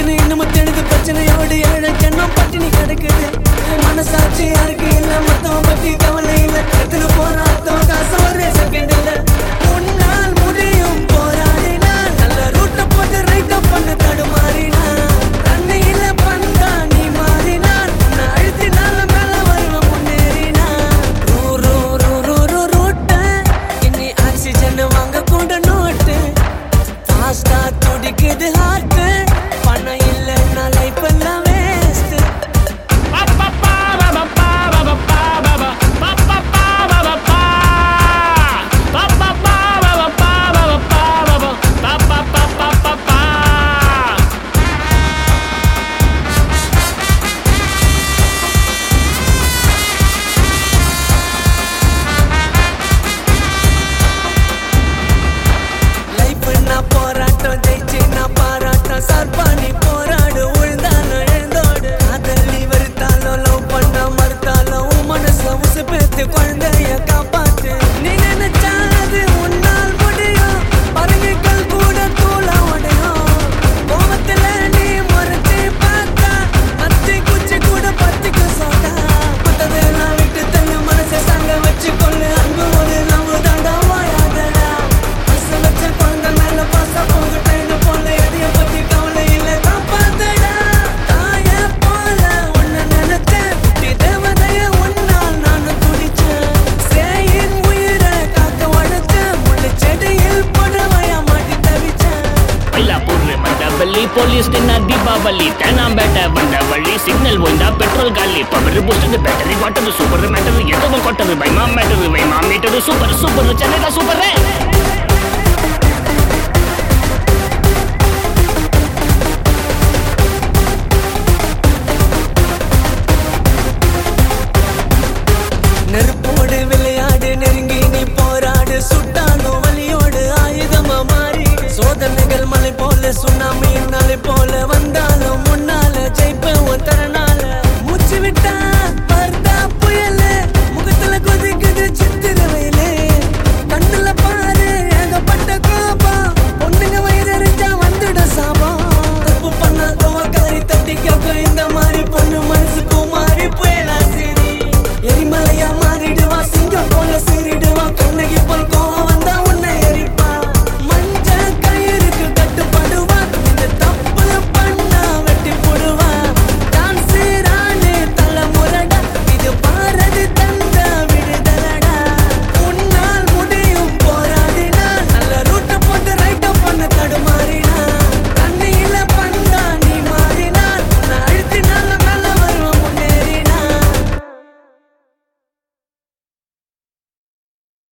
பிரச்சனை இன்னமும் தெரியுது பிரச்சனையோடு ஏழை ஜனம் பட்டினி கிடக்குது மனசாட்சி யாருக்கு இல்ல மத்தவன் பத்தி கவலை இல்ல எத்தனை போராட்டம் காசு ஒரே செகண்ட் இல்ல உன்னால் முடியும் போராடினா நல்ல ரூட்ட போட்டு ரைட் பண்ண தடுமாறினா தண்ணி இல்ல பந்தா நீ மாறினா உன்னை அழுத்தினால மேல வருவ முன்னேறினா ரூ ரூ ரூ ரூ ரூ ரூட்ட இனி ஆக்சிஜன் வாங்க கூட நோட்டு ஃபாஸ்டா துடிக்குது ஹார்ட் பணம் இல்லைன்னா லைஃப் எல்லாம் வேஸ்ட் லைஃப் நான் போராட்டம் ஜெயிச்சு நான் பாராட்டம் சார்பாணி போராடு உழுந்தாலும் எழுந்தோடு காதலி வெறுத்தாலும் லவ் பண்ண மறுத்தாலும் உன் மனசுல உசு பேத்து குழந்தைய காப்பாத்து நீ நினைச்சா அது உன்னால் முடியும் பறவைகள் கூட தூள உடையும் கோபத்துல நீ முறைச்சு பார்த்தா அத்தி குச்சி கூட பத்திக்கு சொன்னா மத்ததெல்லாம் விட்டு தங்க மனசை சாங்க வச்சு கொள்ளு அன்பு ஒரு நம்பு தாண்டா வாயாதடா பசு வச்ச குழந்தை மேல பாச போகட்டேன்னு போல எதைய பத்தி கவலை இல்ல காப்பாத்தடா தாய போல உன்னை நினைச்சேன் குட்டி தேவதைய உன்னால் நானும் துடிச்சேன் சேயின் உயிரை காக்க உழைச்சேன் முள்ளு செடியில் புடவையா மாட்டி தவிச்சேன் மயிலாப்பூர் மண்டபள்ளி போலீஸ் தின்ன தீபாவளி தேனாம்பேட்டை வந்த வழி சிக்னல் ஓய்ந்தா பெட்ரோல் காலி power booster battery water super matter எதுவும் கொட்டது வைமா மேட்டர் வைமா மீட்டர் சூப்பர் சூப்பர் சென்னை தான் சூப்பர் நெருப்போடு விளையாடு நெருங்கி நீ போராடு சுட்டாலும் வலியோடு ஆயுதமா மாறி சோதனைகள் மலை போல சுனாமியின் அலை போல வந்தாலும் முன்னால ஜெயிப்ப உன் தரனால மூச்சு விட்டா பர்தா புயல முகத்துல கொதிக்குது சித்திர வயலே கண்ணுல பாரு ஏகப்பட்ட கோபம் பொண்ணுங்க வயிறறிஞ்சா வந்துட சாபம் தப்பு பண்ண கோவக்காரி தட்டி கேட்க இந்த மாதிரி